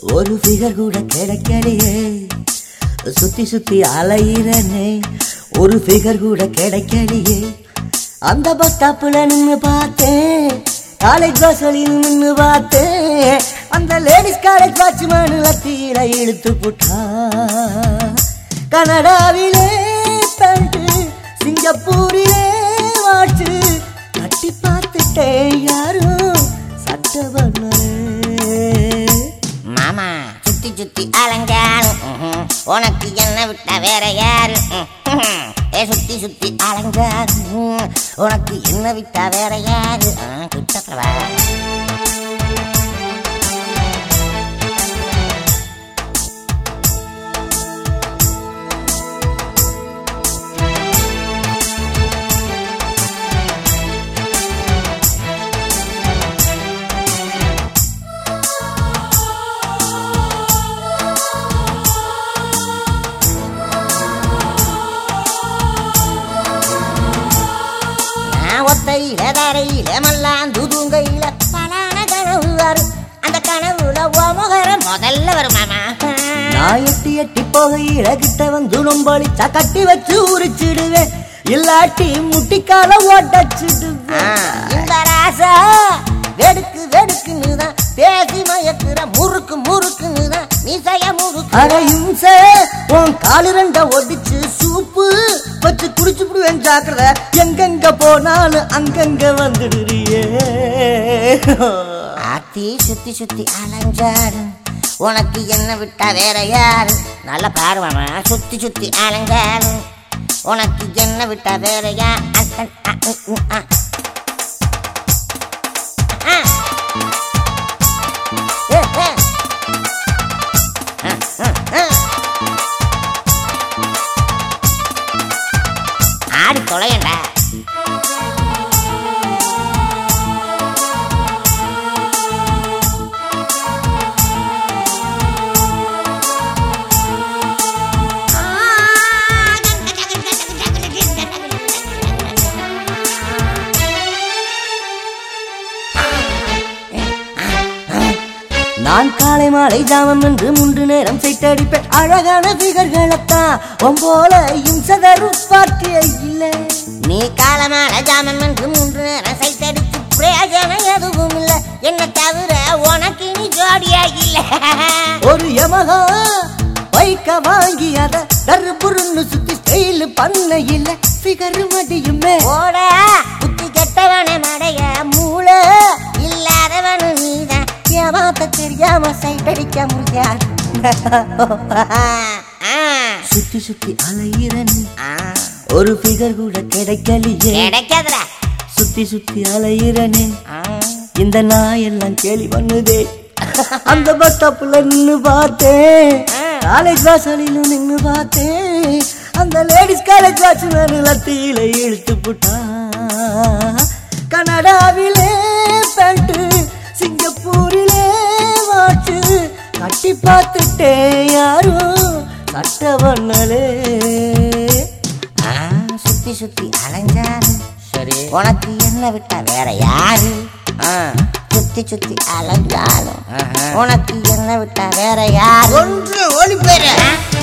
ஒரு ஃபிகர் கூட கிடைக்கலையே சுத்தி சுத்தி அலையிறனே ஒரு ஃபிகர் கூட கிடைக்கலையே அந்த பஸ் ஸ்டாப்ல நின்னு பார்த்தேன் காலேஜ் வாசலில் நின்னு பார்த்தேன் அந்த லேடிஸ் காலேஜ் வாட்ச்மேன் லத்தியில இழுத்து புட்டா கனடாவிலே பேண்ட் சிங்கப்பூரிலே வாட்சு கட்டி பார்த்துட்டேன் யாரும் சட்ட பண்ணலே மாமா சுத்தி சுத்தி அலங்காரம் ம்ஹும். உனக்கு என்ன விட்டா வேற யாரு ம்ஹும். ஏ சுத்தி சுத்தி அலங்காரம் ம். உனக்கு என்ன விட்டா வேற யாரு ஆ, கிட்டத்துல வா. நான் ஒத்தையில தரையில மல்லாந்து தூங்கையில பலான கனவு வரும் அந்த கனவுல ஓ முகரம் முதல்ல வரும் மாமா நான் எட்டி எட்டி போகையில கிட்ட வந்து நொம்பளிச்சா கட்டி வச்சு உரிச்சிடுவேன் இல்லாட்டி முட்டிக்கால ஆ, ஓட்டச்சிடுவேன் இந்த ராசா வெடுக்கு வெடுக்குன்னு தான் பேசி மயக்குற முறுக்கு முறுக்குன்னு தான் மீசைய முறுக்கு அரையும் உன் காலு ரெண்ட ஒடிச்சு சூப்பு வச்சு குடிச்சு விடுவேன் ஜாக்கிரத எங்கெங்க போனாலும் அங்கங்க வந்துடுறியே ஆத்தி சுத்தி சுத்தி அலஞ்சாரு உனக்கு என்ன விட்டா வேற யாரு நல்ல பாரு மாமா சுத்தி சுத்தி அலங்காரு உனக்கு என்ன விட்டா வேற யா அ, அ, அ, உ, உ, அ. ஆ. ஏ, ஏ. ஆ, ஆ, ஆ. ஆடி தொலையண்டா நான் காலை மாலை ஜாமம் என்று மூன்று நேரம் சைட்டடிப்பேன் அழகான பிகர்களைத்தான் ஒம்போல இம்சதரும் பார்த்திய இல்லை நீ காலமான ஜாமம் என்று மூன்று நேரம் சைத்தடிச்சு பிரயோஜனம் எதுவும் இல்ல என்ன தவிர உனக்கு நீ ஜோடியா இல்ல ஒரு யமகா பைக்க வாங்கி அத கருப்புருன்னு சுத்தி ஸ்டைல் பண்ண இல்ல பிகர் மடியுமே ஓட புத்தி கெட்டவன மடைய மூளை இல்லாதவனு நீதான் ஏமாத்த தெரியாம சைட்டடிக்க முடியாது ஆ, சுத்தி சுத்தி அலையிறன் ஆ. ஒரு பிகர் கூட கிடைக்கலையே கிடைக்காதுடா சுத்தி சுத்தி அலையிறனே ஆ. இந்த நாய் எல்லாம் கேலி பண்ணுதே அந்த பஸ் ஸ்டாப்ல நின்னு பார்த்தேன் காலேஜ் வாசலில் நின்னு பார்த்தேன் அந்த லேடிஸ் காலேஜ் வாட்ச்மேன் லத்தியில இழுத்து புட்டா கனடாவிலே பேண்ட் சிங்கப்பூரிலே வாட்சு கட்டி பார்த்துட்டேன் யாரும் சட்ட பண்ணலே ஆ, சுத்தி சுத்தி அலைஞ்சாரு சரி உனக்கு என்ன விட்டா வேற யாரு ஆ, சுத்தி சுத்தி அலைஞ்சாலும் உனக்கு என்ன விட்டா வேற யாரு ஒன்று ஓடி போயிரு